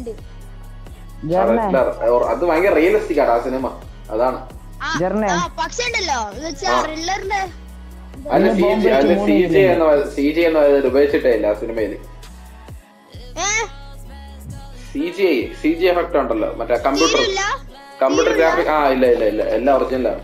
ഉണ്ട് ജർണേ അത് ഭയങ്കര റിയലിസ്റ്റിക് ആണ് ആ സിനിമ അതാണ് ആ, ജർണേ. ആ, പക്ഷേ ഉണ്ടല്ലോ എന്ന് വെച്ചാ ആ. ത്രില്ലറിന്റെ അല്ല ഇന്ന് സി ബോംബെ ജി അല്ല വെച്ച് സി മൂന്ന് ജി എന്ന സി ജി എന്ന ഇത് ഉപയോഗിച്ചിട്ടേ ഇല്ല ആ സിനിമയില് ഏ C G C G effect ഉണ്ടല്ലോ മറ്റേ കമ്പ്യൂട്ടർ തീരില്ല കമ്പ്യൂട്ടർ ഗ്രാഫിക് ആ ഇല്ല ഇല്ല ഇല്ല എല്ലാം ഒറിജിനലാണ്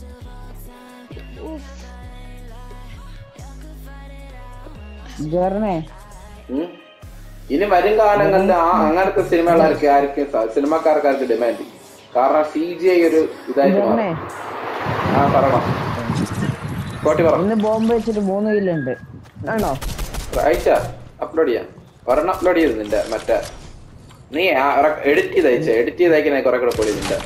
ജർണേ ഉം. ഇനി വരും കാലങ്ങളിൽ ആ അങ്ങനത്തെ സിനിമകളായിരിക്കും ആയിരിക്കും സ- സിനിമക്കാർക്കാർക്ക് ഡിമാൻഡ് കാരണം സി ജി ഐ ഒരു ഇതായിട്ട് ജർണേ മാറും ആ പറയണം കോട്ടി പറ ഇന്ന് ബോംബ് വെച്ചിട്ട് മൂന്ന് കില്ലുണ്ട് ആണോ അയച്ച അപ്ലോഡ് ചെയ്യാം ഒരെണ്ണം അപ്ലോഡ് ചെയ്തു നിന്റെ മറ്റേ നീ എഡിറ്റ് ചെയ്ത് അയച്ച എഡിറ്റ് ചെയ്ത് അയക്കുന്ന കുറെ കൂടെ പൊടി നിന്റെ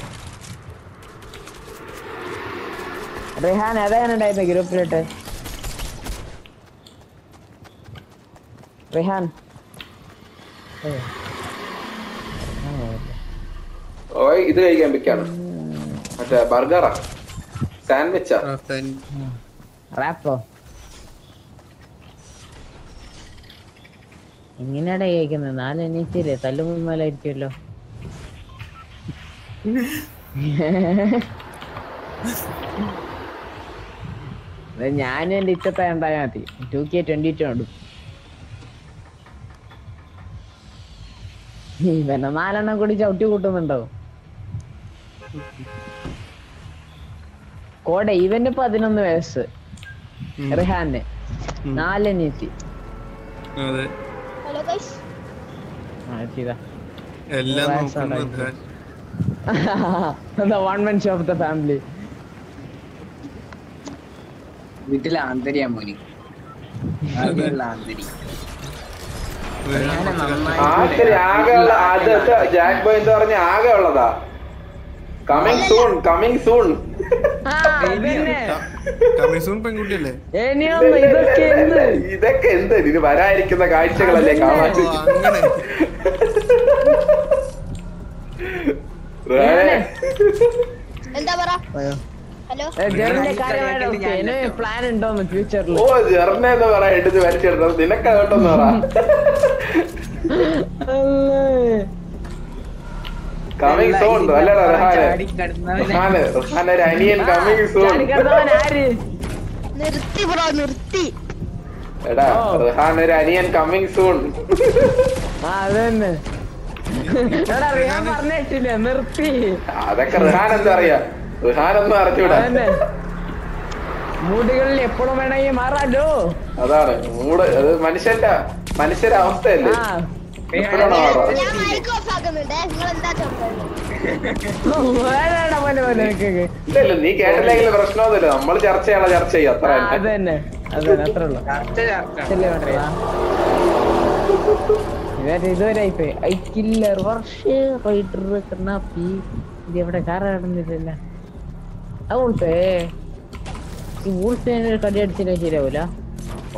റിഹാൻ ഏതാണ്ടായിരുന്നു ഗ്രൂപ്പിലിട്ട് റിഹാൻ ഏ. ഓ ഇത് കഴിക്കാൻ വെക്കാണ് മറ്റേ ബർഗറാ സാൻഡ്വിച്ചാ റാപ്പോ എങ്ങനെയാടാ കേൾക്കുന്നത് നാല് എണീറ്റില്ലേ തല്ലുമുമ്മലായിരിക്കുമല്ലോ ഞാനും എന്റെ ഇച്ചത്തെ ഉണ്ടായാൽ മതി ടു കെ ട്വന്റി ടു ഉണ്ട് ഇവനെ നാലെണ്ണം കൂടി ചവിട്ടി കൂട്ടുന്നുണ്ടോ കോടെ ഇവന് പതിനൊന്ന് വയസ്സ് റിഹാന് നാലെണ്ണീത്തി അതെ ഹലോ ഗൈസ് ആ ചെയ്താ എല്ലാം വയസ്സാണ് നോക്കുന്നത് the one man show of the family വീട്ടിലെ ആന്തരിയാ മോനി ആകെയുള്ള ആന്തരി ആകെ ആകെ ഉള്ള അത് ജാക്ക് ബോയ് എന്ന് പറഞ്ഞ ആകെ ഉള്ളതാ coming soon coming soon coming soon പെൺകുട്ടിയല്ലേ ഇനിയൊന്ന് ഇതൊക്കെ എന്ത് ഇതൊക്കെ എന്ത് ഇത് വരാതിരിക്കുന്ന കാഴ്ചകളല്ലേ കാണാൻ ഓ, അങ്ങനെ റേ. എന്താ പറ അയ്യോ. ഹലോ ഏ, ജെറിന്റെ കാര്യമായിട്ട് പ്ലാൻ ഉണ്ടോന്ന് ഫ്യൂച്ചറിൽ ഓ ജെർണ എന്ന് പറയാ എടുത്ത് വലിച്ചെടുത്തത് നിനക്ക് കേട്ടോന്ന് പറ കമ്മിങ് സൂൺ അല്ലടാ റഹാന് റഹാന് റഹാൻ ഒരു അനിയൻ കമ്മിങ് സൂൺ ആര് നിർത്തി ബ്രോ നിർത്തി എടാ ഓ. റഹാൻ ഒരു അനിയൻ കമ്മിങ് സൂൺ ആ അത് തന്നെ എടാ റിയാൻ പറഞ്ഞിട്ടില്ലേ നിർത്തി അതൊക്കെ റിഹാൻ എന്താ അറിയാ റിഹാൻ ഒന്നും അറിഞ്ഞൂടാ അതന്നെ മുടികളിൽ എപ്പോഴും വേണമെങ്കിൽ മാറാലോ അതാണ് മൂട് അത് മനുഷ്യന്റെ മനുഷ്യന്റെ അവസ്ഥയല്ലേ ആ എപ്പോഴാണ് മാറാ ഞാൻ മൈക്ക് ഓഫ് ആക്കുന്നുണ്ട് നിങ്ങൾ എന്താ ചോദിക്കുന്നത് വേണടാ പോലെ പോലെ നിനക്കൊക്കെ ഇല്ല ഇല്ല നീ കേട്ടില്ലെങ്കിൽ പ്രശ്നമൊന്നുമില്ല നമ്മൾ ചർച്ച ചെയ്യണ ചർച്ച ചെയ്യും അത്ര ആ, അത് തന്നെ തന്നെ അത് തന്നെ അത്രേ ഉള്ളൂ ചെല്ലേ വേണ്ടടാ. ഇവര് ഇതുവരെ ആയിപ്പോയി ഐ കില്ലർ വർഷ റൈഡർ കണ്ണാപ്പി ഇത് എവിടെ കാറ കിടന്നിട്ടില്ല അത് ഉൾപ്പേ ഈ ഉൾപ്പേന് കടി അടിച്ചില്ല ശരിയാവൂല ഓ.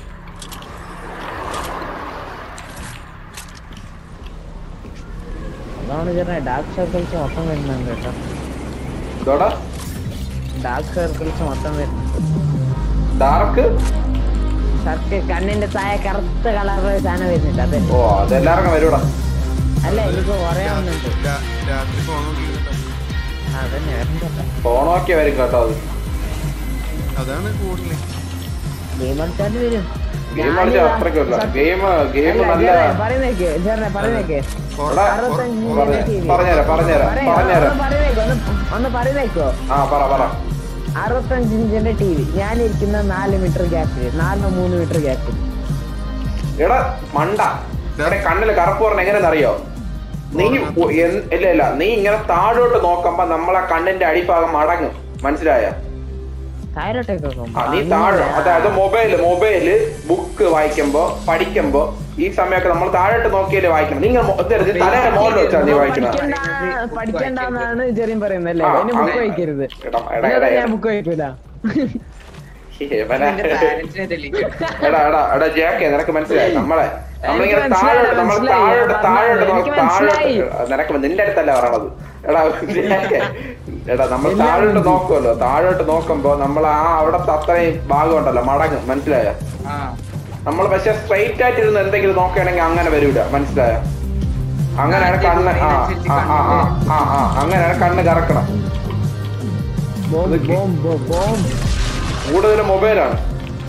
അതാണ് ചേട്ടൻ ഡാർക്ക് സർക്കിൾസ് മൊത്തം വരുന്നുണ്ട് കേട്ടോ ഇതോടാ ഡാർക്ക് സർക്കിൾസ് മൊത്തം വരുന്നുണ്ട് ഡാർക്ക് സർക്കിൾ കണ്ണിന്റെ താഴെ കറുത്ത കളറ് സാധനം വരുന്നുണ്ട് അതെ ഓ അതെല്ലാവർക്കും വരൂടാ അല്ല എനിക്ക് പറയാവുന്നുണ്ട് രാ- രാത്രി ഫോൺ നോക്കിയിട്ടോ അതന്നെ വരണ്ടല്ല ഫോണൊക്കെ വരും കേട്ടോ അത് അതാണ് കൂടുതൽ ഗെയിം കളിച്ചാല് വരും ഗെയിം കളിച്ചാൽ അത്രയ്ക്കല്ല ഗെയിം ഗെയിം നല്ല പറയുന്നേക്ക് ചേട്ടനെ പറയുന്നേക്ക് എടാ, പറഞ്ഞ- പറഞ്ഞുതരാം പറഞ്ഞുതരാം പറഞ്ഞുതരാം ഒന്ന് പറയുന്നേക്കോ ആ പറ പറ അറുപത്തഞ്ച് ഇഞ്ചിന്റെ ടി വി ഞാനിരിക്കുന്ന നാല് മീറ്റർ ഗ്യാപ്പിൽ നാലിനോ മൂന്ന് മീറ്റർ ഗ്യാപ്പിൽ എടാ മണ്ട എവിടെ കണ്ണില് കറുപ്പ് പറഞ്ഞ എങ്ങനെയാണെന്ന് അറിയോ നീ ഒ- എൻ- ഇല്ല ഇല്ല നീ ഇങ്ങനെ താഴോട്ട് നോക്കുമ്പോ നമ്മളെ കണ്ണിന്റെ അടിഭാഗം മടങ്ങും മനസ്സിലായ താഴോട്ടേക്ക് ആ നീ താഴെ അതായത് മൊബൈല് മൊബൈല് ബുക്ക് വായിക്കുമ്പോ പഠിക്കുമ്പോ ഈ സമയമൊക്കെ നമ്മൾ താഴോട്ട് നോക്കിയാലേ വായിക്കണം നിങ്ങൾ തലയുടെ മോളിൽ വെച്ചാ നീ വായിക്കണം പഠിക്കണ്ടെന്നാണ് ചെറിയും പറയുന്നത് അല്ലേ ആ, അതിന് ബുക്ക് അങ്ങനെ. വയ്ക്കരുത് എടാ, എടാ, ഇല്ലാതെ എടാ, ഞാൻ ബുക്ക് വയ്ക്കൂല ഇവനെ- പാരന്റ്സിനെ തെളിയിക്കും എടാ എടാ എടാ ജാക്കെ നിനക്ക് മനസ്സിലായി നമ്മളെ നമ്മളിങ്ങനെ എനിക്ക് മനസ്സിലായി, താഴോട്ട് നമ്മൾ മനസ്സിലായി. താഴോട്ട് ഞാൻ താഴോട്ട് പറഞ്ഞത് നോക്കി എനിക്ക് താഴോട്ട് മനസ്സിലായി. നിനക്ക് നിന്റെ അടുത്തല്ല പറയണത് എടാ ജാക്കെ എടാ നമ്മൾ താഴോട്ട് നോക്കുമല്ലോ താഴോട്ട് നോക്കുമ്പോ നമ്മൾ ആ അവിടത്തെ അത്രയും ഭാഗം ഉണ്ടല്ലോ മടങ്ങും മനസ്സിലായ ആ നമ്മൾ പക്ഷെ സ്ട്രെയിറ്റ് ആയിട്ട് ഇരുന്ന് എന്തെങ്കിലും നോക്കുകയാണെങ്കിൽ അങ്ങനെ വരൂല മനസ്സിലായ അങ്ങനെയാണ് കണ്ണ് ആ ആ ആ ആ ആ ആ അങ്ങനെയാണ് കണ്ണ് കറക്കണം ബോംബ് ബോംബ് ബോംബ് കൂടുതലും മൊബൈലാണ്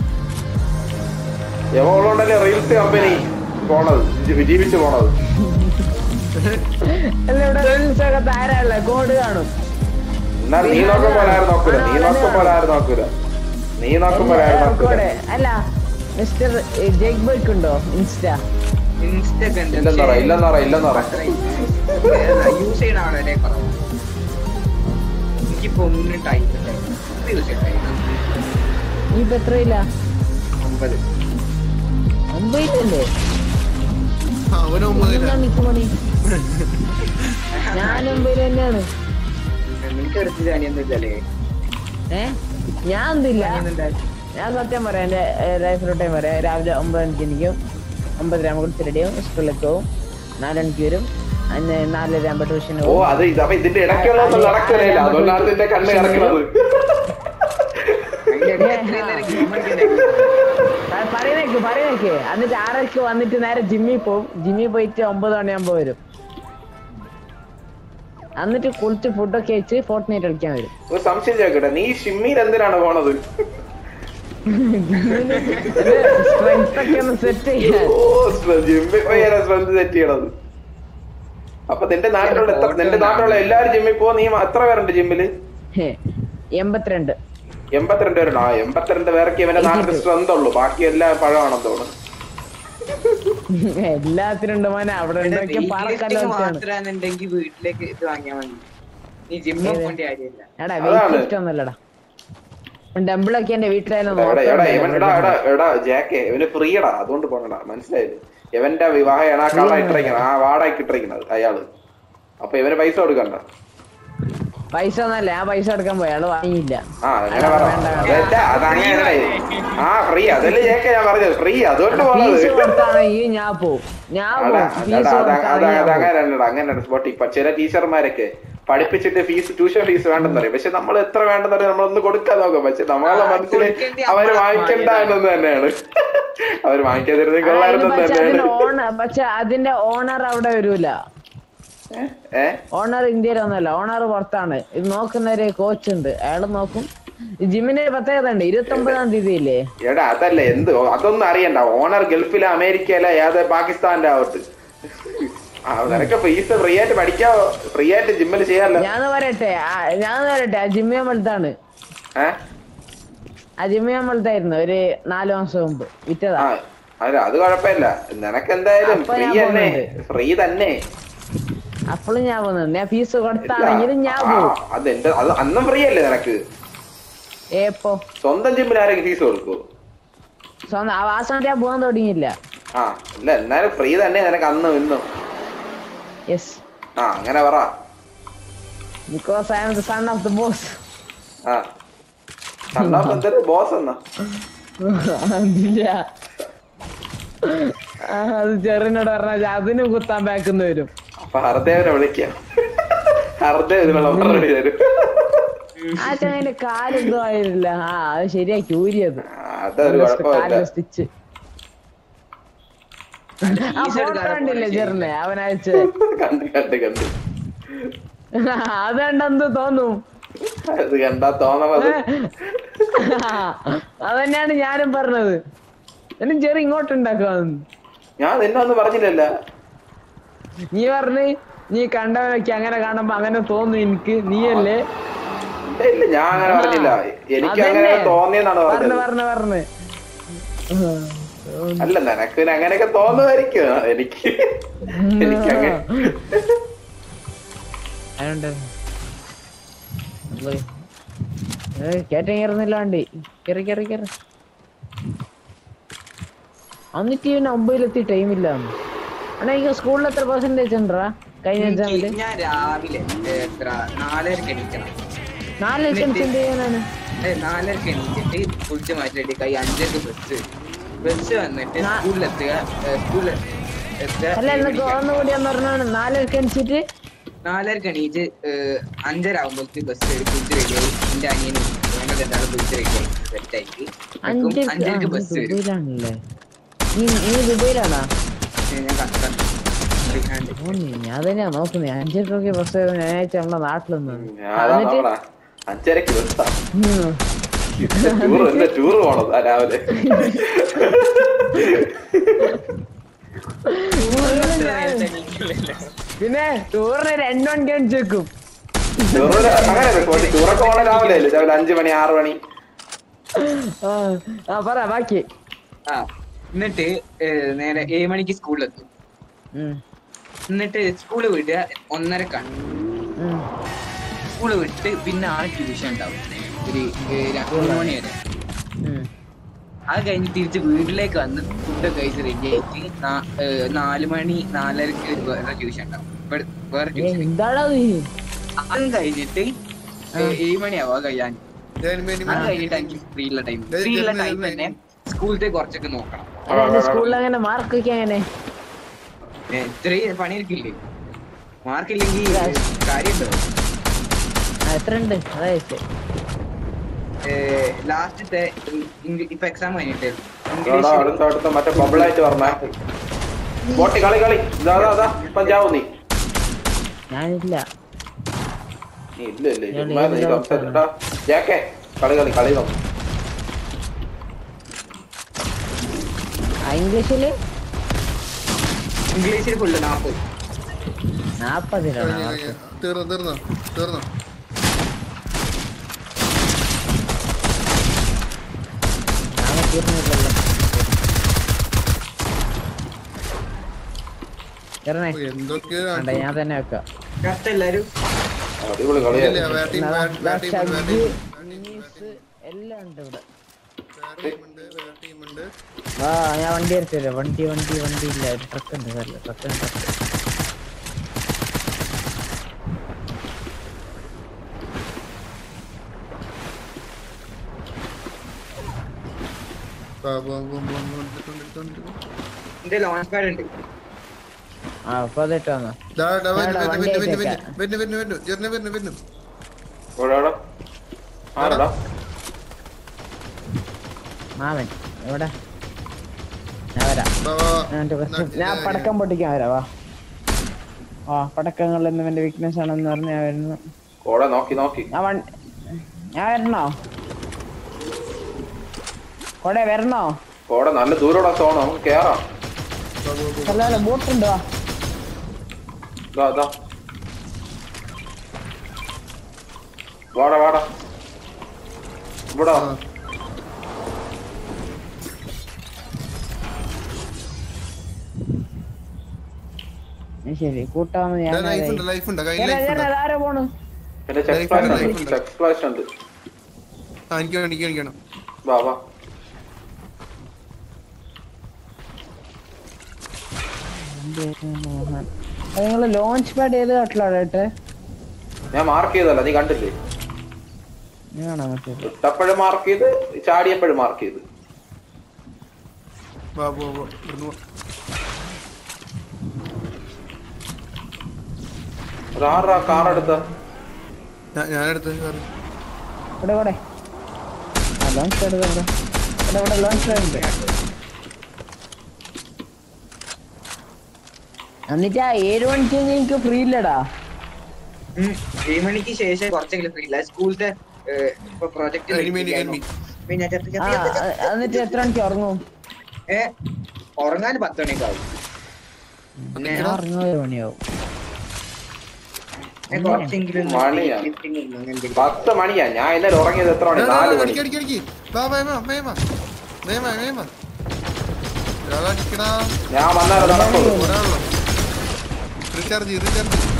എവളുണ്ടല്ലേ റീൽസ് കമ്പനി പോണത് ജി- ജീവിച്ചു പോണത് അല്ല ഇവിടെ റീൽസ് ഒക്കെ താരല്ല കോഡ് കാണും എന്നാ നീ നോക്കുമ്പോൾ ആരും നോക്കൂല നീ നോക്കുമ്പോൾ ആരും നോക്കൂല നീ നോക്കുമ്പോൾ ആരും നോക്കൂല കോഡ് അല്ല മിസ്റ്റർ ജേക്ക് ബോയ്ക്ക് ഉണ്ടോ ഇൻസ്റ്റ ഇൻസ്റ്റ ഒക്കെ ഉണ്ട് ഇല്ലെന്ന് പറ ഇല്ലെന്ന് പറ ഇല്ലെന്ന് പറ യൂസ് ചെയ്യണ വളരെ കുറവാണ് എനിക്കിപ്പോ ഒന്നും ടൈം യൂസ് ചെയ്യണ്ടായിരുന്നു നീ ഇപ്പൊ എത്രയില്ല ഒമ്പത് ഒമ്പതിലല്ലേ അവൻ ഒമ്പതിലാ നിക്ക് മണി ഞാൻ ഒമ്പതിൽ തന്നെയാണ് നിനക്ക് എടുത്ത് ജാനിയൊന്നും ഇല്ലല്ലേ ഏ ഞാൻ എന്തില്ല ജാനിയൊന്നും ഞാൻ സത്യം പറയാം എന്റെ ലൈഫിലോട്ടേം പറയാം രാവിലെ ഒമ്പത് മണിക്ക് എനിക്കും ഒമ്പതര ആകുമ്പോൾ റെഡിയാവും സ്കൂളിലേക്ക് പോകും നാലണിക്ക് വരും അന്ന് നാലര ആകുമ്പോൾ ട്യൂഷന് ഓ പോകും അത് ഇത് അപ്പൊ ഇതിന്റെ ഇടയ്ക്കുള്ളതൊന്നും നടക്കില്ല അതുകൊണ്ടാണ് ഇതിന്റെ കണ്ണ് കിടക്കുന്നത് പ- പറയുന്നേക്ക് പറയുന്നേക്ക് എന്നിട്ട് ആറരക്ക് വന്നിട്ട് നേരെ ജിമ്മിൽ പോകും ജിമ്മിൽ പോയിട്ട് ഒമ്പത് മണിയാകുമ്പോ വരും എന്നിട്ട് കുളിച്ച് ഫുഡൊക്കെ കഴിച്ച് ഫോർട്ട് നൈറ്റ് കളിക്കാൻ വരും ഒരു സംശയം ചോദിക്കട്ടെ നീ ഷിമ്മിയിൽ എന്തിനാണ് പോണത് സ്ട്രെങ്ത് ഒക്കെ ഒന്ന് സെറ്റ് ചെയ്യാൻ ഓ ജിമ്മിൽ പോയി സ്ട്രെങ്ത് സെറ്റ് ചെയ്യണത് അപ്പൊ നിന്റെ നാട്ടിലുള്ള എത്ര നിന്റെ നാട്ടിലുള്ള എല്ലാരും ജിമ്മിൽ പോ നീ എത്ര പേരുണ്ട് ജിമ്മില് ഹേ, എൺപത്തിരണ്ട് എൺപത്തിരണ്ട് പേരുണ്ട് ആ എൺപത്തിരണ്ട് പേർക്ക് ഇവന്റെ നാട്ടിൽ സ്ട്രെങ്ത് ഉള്ളൂ ബാക്കി എല്ലാം പഴമാണെന്ന് തോന്നുന്നു എല്ലാത്തിനും ഉണ്ട് മോനെ അവിടെ ഉണ്ടാക്കിയ പാറക്കല്ല വെച്ചാണ് മാത്രാണെന്നുണ്ടെങ്കിൽ വീട്ടിലേക്ക് ഇത് വാങ്ങിയാൽ മതി നീ ജിമ്മിൽ പോകേണ്ട കാര്യമില്ല എടാ അതാണ്. വെയിറ്റ് ലിഫ്റ്റ് ഒന്നുമല്ലടാ ഡംബിളൊക്കെ എന്റെ വീട്ടിലായാലും എടാ എടാ ഇവൻ എടാ എടാ നോക്കണ്ട. എടാ ജാക്കെ ഇവന് ഫ്രീയടാ അതുകൊണ്ട് പോണടാ മനസ്സിലായില്ലേ ഇവന്റെ വിവാഹമാണ് ആ കള്ള ഇട്ടിരിക്കുന്നത് ആ വാടകയ്ക്ക് ഇട്ടിരിക്കുന്നത് അയാള് അപ്പൊ ഇവന് പൈസ കൊടുക്കണ്ട പൈസ ഒന്നല്ല ഞാൻ പൈസ എടുക്കാൻ പോയി അയാള് വാങ്ങിയില്ല ആ അങ്ങനെ അല്ല, പറ വേണ്ട, വേണ്ട. അതല്ല അതങ്ങനെ ആ ഫ്രീ അതല്ലേ ജാക്കെ ഞാൻ പറഞ്ഞത് ഫ്രീ അതുകൊണ്ട് പോണത് ഫീസ് കൊടുത്താണെങ്കിൽ ഞാൻ പോവും ഞാൻ അതാ പോവും ഫീസ് അതാ അതാ കൊടുത്താണെങ്കിൽ ഞാൻ പോവും. അങ്ങനെയല്ലടാ അങ്ങനെയാണ് സ്പോട്ട് ഇപ്പൊ ചില ടീച്ചർമാരൊക്കെ പഠിപ്പിച്ചിട്ട് ഫീസ് ട്യൂഷൻ ഫീസ് വേണ്ടെന്ന് പറയും പക്ഷെ നമ്മൾ എത്ര വേണ്ടെന്ന് പറയും നമ്മളൊന്ന് കൊടുക്കാൻ നോക്കാം പക്ഷെ നമ്മളെ ആ, മനസ്സിൽ കൊടുക്കേണ്ടി അവര് നമ്മളെ വാങ്ങിക്കണ്ട വാങ്ങിയതാണ്. എന്ന് തന്നെയാണ് അവര് വാങ്ങിക്കാതിരുന്നെങ്കിൽ ആ, അതിന് കൊള്ളായിരുന്നു പക്ഷെ അതിന്റെ തന്നെയാണ് ഓണർ പക്ഷെ അതിന്റെ ഓണർ അവിടെ വരൂല ഏ ഓണർ ഇന്ത്യയിലൊന്നല്ല ഓണർ പുറത്താണ് ഇത് നോക്കുന്ന ഒരു കോച്ച് ഉണ്ട് അയാള് നോക്കും ജിമ്മിന് ഒരു പ്രത്യേകത ഉണ്ട് ഇരുപത്തി ഒമ്പതാം തീയതി ഇല്ലേ എടാ അതല്ല എന്ത് അതൊന്നും അറിയണ്ട ഓണർ ഗൾഫിലെ അമേരിക്കയിലെ ഏത് പാകിസ്ഥാന്റെ ആവത്ത് ആ, നിനക്ക് ഫീസ് ഫ്രീ ആയിട്ട് പഠിക്കാവോ ഫ്രീ ആയിട്ട് ജിമ്മിൽ ചെയ്യാമല്ലോ ഞാൻ പറയട്ടെ ആ- ഞാൻ പറയട്ടെ ആ ജിമ്മിയ വലുതാണ് ഏഹ് ആ ജിമ്മിയ വലുതായിരുന്നു ഒരു നാലു മാസം മുമ്പ് വിറ്റതാ ആ അല്ല അത് കുഴപ്പമില്ല നിനക്ക് എന്തായാലും അപ്പൊ ഫ്രീ ഞാൻ തന്നെ പോകുന്നുണ്ട്. ഫ്രീ തന്നെ അപ്പോഴും ഞാൻ പോകുന്നുണ്ട് ഞാൻ ഫീസ് കൊടുത്താണെങ്കിലും ഞാൻ ആ, പോകും അത് എന്റെ അത് അന്നും ഫ്രീ അല്ലേ നിനക്ക് ഏപ്പോ സ്വന്തം ജിമ്മിൽ ആരെങ്കിലും ഫീസ് കൊടുക്കൂ സ്വന്തം ആ ആ സമയത്ത് ഞാൻ പോകാൻ തുടങ്ങിയില്ല ആ ഇല്ല എന്നാലും ഫ്രീ തന്നെ നിനക്ക് അന്നും ഇന്നും യെസ് ആ അങ്ങനെ പറ because I am the son of the boss ആ കണ്ടപ്പോ എന്തൊരു ബോസ് എന്നാ അതില്ല ആ, അത് ചെറിനോട് പറഞ്ഞാൽ അതിനും കുത്താൻ ബാക്കുന്ന വരും അപ്പൊ ഹർദേവനെ വിളിക്കാം ഹർദേവ് ഇതിനുള്ള മറുപടി തരും ആ ചങ്ങനെ കാലെന്തോ ആയില്ല ആ അത് ശരിയാക്കി ഊരിയത് ആ, അതൊരു കുഴപ്പമില്ല കാലിലെ സ്റ്റിച്ച് ആ ഫീസ് ഫോട്ടോ എടുക്കാതെ കണ്ടില്ലേ പോണേ ചെറിനെ അവൻ അയച്ച് കണ്ട് കണ്ട് കണ്ട് അത് കണ്ടെന്ത് തോന്നും അത് കണ്ടാ തോന്നണത് അതന്നെയാണ് ഞാനും പറഞ്ഞത് എന്നും ചെറിയ ഇങ്ങോട്ട് ഉണ്ടാക്കാന്ന് ഞാൻ നിന്നെ ഒന്നും പറഞ്ഞില്ലല്ല നീ പറഞ്ഞ് നീ കണ്ടവനൊക്കെ അങ്ങനെ കാണുമ്പോ അങ്ങനെ തോന്നും എനിക്ക് നീയല്ലേ ഇല്ല, ഇല്ല ഞാൻ അങ്ങനെ പറഞ്ഞില്ല എനിക്ക് അങ്ങനെ അതന്നെ. തോന്നിയെന്നാണ് പറഞ്ഞ് പറഞ്ഞത് പറഞ്ഞ് പറഞ്ഞ് അല്ല നിനക്ക് പിന്നെ അങ്ങനെയൊക്കെ തോന്നുമായിരിക്കും എനിക്ക് എനിക്ക് അങ്ങനെ അതുകൊണ്ട് കേറ്റം കയറുന്നില്ല വണ്ടി കയറി കയറി കയറി എന്നിട്ട് ഇവന് ഒമ്പതിലെത്തി ടൈമില്ല അണ്ണാ എനിക്ക് സ്കൂളിൽ എത്ര പെർസെന്റേജ് ഉണ്ടാ കഴിഞ്ഞ എക്സാമില് എനിക്ക് ഞാൻ രാവിലെ ഏ, എത്ര നാലരക്ക് എണീക്കണം നാല് ലക്ഷം എന്ത് ചെയ്യാനാണ് ഏ, നാലരക്ക് എണീച്ചിട്ട് കുളിച്ച് മാറ്റിയിട്ട് കൈ അഞ്ചരക്ക് ബസ് ബസ് വന്നിട്ട് നാ- സ്കൂളിലെത്തുക ഏ, സ്കൂളിൽ എത്തുക അല്ല ഏഴ് എനിക്ക് മണിക്ക്. ഒന്നുകൂടി എന്ന് പറഞ്ഞാണ് നാലരക്ക് എണിച്ചിട്ട് നാലരക്ക് എണീറ്റ് ഏ, അഞ്ചര ആകുമ്പോഴത്തേക്ക് ബസ് കയറി കുളിച്ച് റെഡിയായി എന്റെ അനിയനും ഞങ്ങൾ രണ്ടാളും കുളിച്ച് റെഡിയായി സെറ്റായിട്ട് അഞ്ചരക്ക് അഞ്ചരക്ക് ആ, ബസ് വരും ദുബൈയിലാണല്ലേ നീ നീ ദുബൈയിലാണാ ഏ, ഞാൻ കണ്ടു ഫ്രീ ഹാൻഡ് ഓ, നീ- ഞാൻ തന്നെയാ നോക്കുന്നത് അഞ്ചരക്കൊക്കെ ബസ് ഞായറാഴ്ച നമ്മളെ നാട്ടിൽ നിന്ന് അതാ നമ്മളാ അഞ്ചരക്ക് ബസ്സാ ഉം. ടൂർ എന്താ ടൂർ പോണത് രാവിലെ പിന്നെ ടൂറിന് രണ്ടു മണിക്ക് അടിച്ചേക്കും ടൂറിന് അങ്ങനെ ടൂറൊക്കെ പോണ രാവിലെ അല്ലേ രാവിലെ അഞ്ചു മണി ആറ് മണി ആ ആ, പറ ബാക്കി ആ എന്നിട്ട് ഏഹ്, നേരെ ഏഴ് മണിക്ക് സ്കൂളിലെത്തും ഉം, എന്നിട്ട് സ്കൂള് വിടുക ഒന്നരക്കാണ് ഉം. സ്കൂള് വിട്ട് പിന്നെ ആറ് ട്യൂഷൻ ഉണ്ടാവും ഒരു ഏഹ്, ര- മൂന്ന് മണി വരെ ഉം. അത് കഴിഞ്ഞ് തിരിച്ച് വീട്ടിലേക്ക് വന്ന് ഫുഡൊക്കെ കഴിച്ച് റെഡി ആയിട്ട് നാ- ഏഹ്, നാല് മണി നാലരക്ക് ഒരു വേറെ ട്യൂഷൻ ഉണ്ടാവും ഇവിടെ വേറെ ഏ, ട്യൂഷൻ എന്താടാ നീ അതും കഴിഞ്ഞിട്ട് ഏഹ്, ഏഴ് മണിയാവുക കഴിയാൻ അത് കഴിഞ്ഞിട്ട് എനിക്ക് ഫ്രീ ഉള്ള ടൈം ഫ്രീ ഉള്ള ടൈം തന്നെ സ്കൂളത്തെ കുറച്ചൊക്കെ നോക്കണം അല്ല, എന്റെ സ്കൂളിൽ അങ്ങനെ മാർക്ക് ഒക്കെ അങ്ങനെ ഏഹ്, ഇത്രയും പണിയെടുക്കില്ലേ മാർക്കില്ലെങ്കിൽ കാര്യമുണ്ടോ ആ, എത്ര ഉണ്ട് അതായത് ലാസ്റ്റത്തെ ഇപ്പൊ എക്സാം കഴിഞ്ഞിട്ട് എടാ, ഇംഗ്ലീഷ് അടുത്ത അടുത്ത മറ്റേ ബബിളായിട്ട് പറഞ്ഞേ പോട്ടി കളി കളി ഇതാ ഇതാ, ഇതാ പഞ്ചാബ് നീ ഞാനില്ല നീ ഇല്ല ഇല്ല ഞാൻ ചുമ്മാ നീ ഏതിലാ സംസാരിച്ചിട്ടാ ജാക്കേ കളി കളി കളി നോക്ക് ആ ഇംഗ്ലീഷില് ഇംഗ്ലീഷിൽ ഫുള്ള് നാൽപ്പത് നാപ്പതിലാണ് മാർക്ക് തീർന്നു തീർന്നു തീർന്നു ഞാൻ തീർന്നില്ലല്ലോ ഇറങ്ങേ ഓ, എന്തൊക്കെയോ വേണ്ട ഞാൻ തന്നെ വെക്കാം കഷ്ടം എല്ലാരും അടിപൊളി ഇല്ല, കളിയായിരുന്നു ബാറ്റിംഗ്, ദാ- ബാറ്റ്- ദാ ബാറ്റിംഗ്, ഷഡ്ജ്, ബാറ്റിംഗ്, ഇംഗ്ലീഷ് എല്ലാം ഉണ്ട് ഇവിടെ ബാറ്റിംഗ് ഉണ്ട്, ബാറ്റിംഗ് ഉണ്ട്. ആ ഞാൻ വണ്ടി എടുത്തില്ല വണ്ടി വണ്ടി വണ്ടി ഇല്ല ഒരു ട്രക്ക് ഉണ്ട് സാറില്ല ട്രക്ക് ഉണ്ട് ട്രക്ക് വാ, വാ, വാ, വാ, വാ, എടുത്തോണ്ട്, എടുത്തോണ്ട്, എടുത്തോണ്ട്. എന്റെ ലോഞ്ച് പാഡ് ഉണ്ട് ആ അപ്പൊ അതിട്ട് വന്നോ ദാ, ദാ, വന്നു, ഞാനിവിടെ വന്നു, വണ്ടി വന്നു, വന്നു, അയച്ചേക്കാം. വന്നു, വന്നു, വന്നു, ജെറിനെ വന്നു, വന്നു. എവിടെ എവിടെ ആരടാ മാമൻ എവിടെ ഞാൻ വരാം വാ, വാ, വാ. ഞാൻ എൻ്റെ പ്രശ്നം നാട്ടിലെ ഞാൻ പടക്കം പൊട്ടിക്കാൻ വരാം വാ ആ പടക്കങ്ങൾ എന്നും എന്റെ വീക്ക്നെസ് ആണെന്ന് പറഞ്ഞ് ഞാൻ വരുന്നു കോടെ നോക്കി നോക്കി ഞാൻ വൺ ഞാൻ വരണോ കൊടേ വരണോ കോടെ നല്ല ദൂരോടെ സോണോ നമുക്ക് കേറാം വാ, വാ, വാ. അല്ല അല്ല ബോട്ടുണ്ടോ ഇതാ ഇതാ വാടാ വാടാ ഇവിടെ വാ. ആ. ഉം, ശരി കൂട്ടാമെന്ന് ഞാൻ ദാ, ലൈഫ് ഉണ്ട്, ലൈഫ് ഉണ്ട്, കയ്യിൽ ചേട്ടാ, ലൈഫ് ഉണ്ട്. ചേട്ടാ, ആരാ പോണു പിന്നെ ചെക്ക് ലൈഫ് ഫ്ലാഷ് ഉണ്ട്, ഉണ്ട് ലൈഫ് ഉണ്ട്. ചെക്ക് ഫ്ലാഷ് ഉണ്ട് ആ, എനിക്ക് വേണം, എനിക്ക് വേണം, എനിക്ക് വേണം. വാ വാ മോഹൻ നിങ്ങള് ലോഞ്ച് പാഡ് ഏത് കാട്ടിലാണ് ഏട്ടെ ഞാൻ മാർക്ക് ചെയ്തല്ല നീ കണ്ടില്ലേ ഞാനാ മറ്റേ ഇട്ടപ്പോഴും മാർക്ക് ചെയ്ത് ചാടിയപ്പോഴും മാർക്ക് ചെയ്ത് വാ, വാ, വാ, ഇവിടുന്ന് വാ. അതാറാ കാർ എടുത്ത ഞാ- ഞാനെടുത്ത് കേറി. ഇവിടെ ഇവിടെ ആ ലോഞ്ച് പാഡ് ഇവിടെ ഇവിടെ ഇവിടെ ലോഞ്ച് പാഡ് ഉണ്ട് എന്നിട്ട് ആ ഏഴ് മണിക്ക് എനിക്ക് ഫ്രീ ഇല്ലടാ ഉം. ഏഴ് മണിക്ക് ശേഷം കുറച്ചെങ്കിലും ഫ്രീ ഇല്ല സ്കൂളത്തെ ഇപ്പൊ പ്രൊജക്ട് Enemy, enemy. പിന്നെ ചത്ത് ആ ചത്ത് ചത്ത് അ- എന്നിട്ട് എത്ര മണിക്ക് ഉറങ്ങും ഏ ഉറങ്ങാൻ പത്ത് മണിയൊക്കെ ആവും പിന്നെ ഞാൻ ഉറങ്ങുക ഒരു മണിയാവും പിന്നെ കുറച്ചെങ്കിലും ഒന്ന് മണിയാ. lifting ഉം അങ്ങനെ എന്തെങ്കിലും. പത്ത് മണിയാ ഞാൻ ഇന്നലെ ഉറങ്ങിയത് എത്ര മണി ദാ, ദാ, നാല് ദാ, മണി അടിക്ക്, അടിക്ക്, അടിക്ക്. വാ, വേഗം വാ, വേഗം വാ. വേഗം വാ, വേഗം വാ. ഒരാളെ അടിക്കടാ. ഞാൻ വന്നാലേ നടക്കുള്ളൂ ഒരാളുള്ളൂ. റീചാർജ് ചെയ്യ്, റീചാർജ് ചെയ്യ്.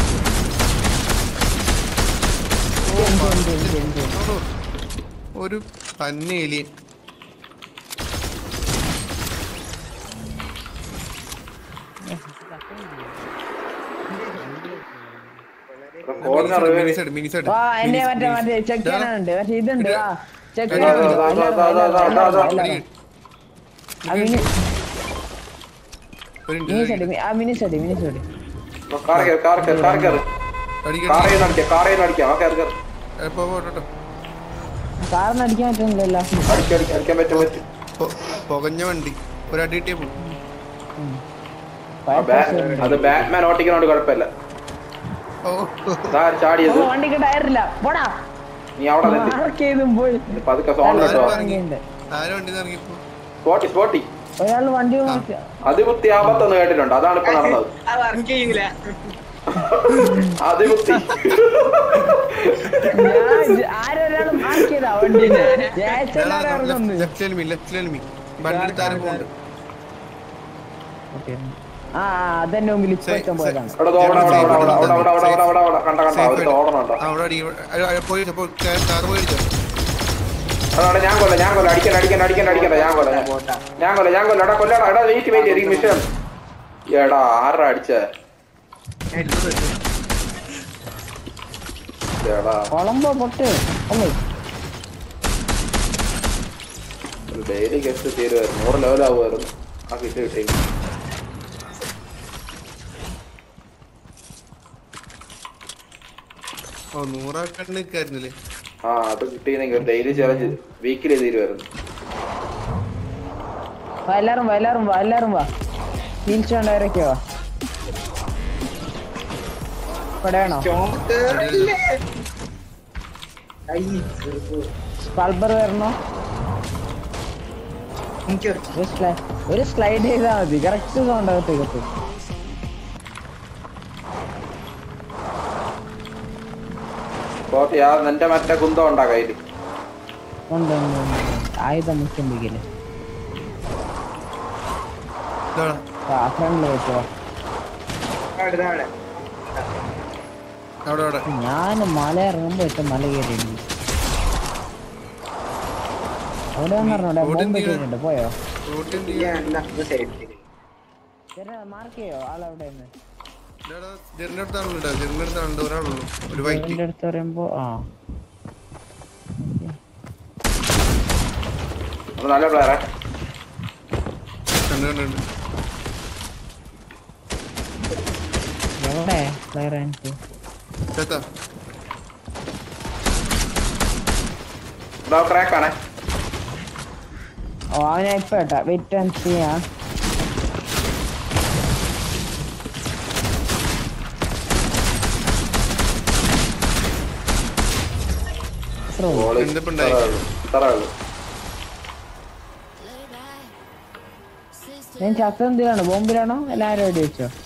ഓടോ. ഒരു പന്ന എലിയൻ കോഡിനെ മിനി സൈഡ് മിനി സൈഡ് വാ എന്റെ മറ്റേ മറ്റേ ചെക്ക് ചെയ്യാനുണ്ട് മറ്റേ ഇതുണ്ട് വാ ചെക്ക് ദാ, ദാ, ദാ, ദാ, ദാ, ദാ, ദാ, ദാ, ദാ. ആ മിനി ഒരു മിനി സൈഡ് ആ mini side mini side car കയറി കാർ കയറി കാർ കയറി അടിക്കണം കാറിൽ നിന്ന് അടിക്കാം കാറിൽ നിന്ന് അടിക്കാം ആ കയറി കയറി എപ്പോ പോട്ടോ കാറിന് അടിക്കാൻ പറ്റുന്നില്ലല്ലോ അടിക്കാം അടിക്കാം അടിക്കാൻ പറ്റും പറ്റും പുകഞ്ഞ വണ്ടി ഒരു അടി കിട്ടിയ പോകും ആ ബാ- അത് ബാറ്റ്മാൻ ഓട്ടിക്കുന്നോണ്ട് കുഴപ്പമില്ല ഓ ഇതാ ചാടിയത് വണ്ടിക്ക് ടയറില്ല പോടാ നീ അവിടെ നിന്ന് മാർക്ക് ചെയ്തും പോയി പതുക്കെ സോൺ കേട്ടോ ഇറങ്ങിയിട്ടുണ്ട് ആരും വണ്ടി ഇറങ്ങിപ്പോ സ്പോട്ടി സ്പോട്ടി ഒരാൾ വണ്ടി മാറ്റി അതിബുദ്ധി ആപത്തെന്ന് കേട്ടിട്ടുണ്ട് അതാണ് ഇപ്പൊ നടന്നത് അത് വർക്ക് ചെയ്യൂല അതിബുദ്ധി ആരൊരാൾ മാർക്ക് ചെയ്താ വണ്ടിനെ ജയച്ചെല്ലാരും ഇറങ്ങുന്നു ലെഫ്റ്റ് എനിമി ലെഫ്റ്റ് എനിമി വണ്ടി എടുത്ത് ആരും പോകുന്നുണ്ട് ആ ആ, അതന്നെ മുമ്പിൽ ഇപ്പൊ എത്താൻ പോയതാണ് അവിടെ ദോ, അവിടെ അവിടെ അവിടെ അവിടെ അവിടെ അവിടെ അവിടെ അവിടെ അവിടെ കണ്ട കണ്ട ഒരു ഓടണുണ്ടോ അവിടെ അടി അ- അ- പോയി പോ- കാ- കാറ് പോയി അടിച്ചോ അതാണ് ഞാൻ കൊല്ല ഞാൻ കൊല്ല അടിക്കണ്ട അടിക്കണ്ട അടിക്കണ്ട അടിക്കണ്ട ഞാൻ കൊല്ല ഞാൻ- ഞാൻ കൊല്ല ഞാൻ കൊല്ല എടാ കൊല്ലടാ എടാ വെയിറ്റ് വെയിറ്റ് എനിക്ക് മിഷൻ എടാ ആരാ അടിച്ചേ എടാ കൊളമ്പോ പൊട്ട് അല്ലേ ഡെയിലി ഗസ്റ്റ് തീരുമായിരുന്നു നൂറ് ലെവലാവുമായിരുന്നു ആ കിട്ടി കിട്ടി ഓ നൂറാക്കണ്ട് നിൽക്കായിരുന്നില്ലേ ആ അത് കിട്ടിയെങ്കിൽ ഡെയിലി ചലഞ്ച് വീക്കിലി തീരുമായിരുന്നു വാ, എല്ലാരും വാ എല്ലാരും വാ എല്ലാരും വാ വീൽസ് കൊണ്ടവരൊക്കെ വാ ഇവിടെയാണോ സ്പൾബർ വരണോ ഒരു സ്ലൈ- ഒരു സ്ലൈഡ് ചെയ്താൽ മതി കറക്റ്റ് സൗണ്ട് അകത്തേക്ക് എത്തും ഓക്കെ ആ നിന്റെ മറ്റേ കുന്തം ഉണ്ടാ കയ്യില് ഉണ്ട് ഉണ്ട്, ഉണ്ട്. ആയുധം മുഖ്യം പിടിക്കല് ഇതാടാ. ആ ഫ്രണ്ടിൽ വെച്ചോ അവിടെ അവിടെ ഞാൻ മല ഇറങ്ങുമ്പോ ഇട്ട് മല കയറിയിട്ടുണ്ട് അവിടെ വന്നിറങ്ങോടെ ഓടി ബോംബ് എന്തിനാ? ഇട്ടിട്ടുണ്ട് പോയോ റോട്ടിൽ മാർക്ക് ചെയ്യോ ആളവിടെ നിന്ന് ജെറിന്റെ അടുത്താണല്ലോ ഇടാ. ജെറിന്റെ അടുത്താണല്ലോ ഒരാളുള്ളൂ ഒരു വൈറ്റ് എന്റെ അടുത്ത് പറയുമ്പോ ആ അത് നല്ല പ്ലെയറെ കണ്ടു കണ്ടു എവിടെ പ്ലെയർ എനിക്ക് ചേത്താ ക്രാക്ക് ആണേ ഓ അവനെ ഇപ്പൊ കേട്ടാ വെയിറ്റ് ആൻഡ് ചെയ്യാ ഗോളി എന്തിപ്പോ ഉണ്ടായി? ഇത്രേ ഉള്ളൂ ഞാൻ ചത്ത എന്തിനാണ് ബോംബിലാണോ എല്ലാരും വെടി വെച്ചോ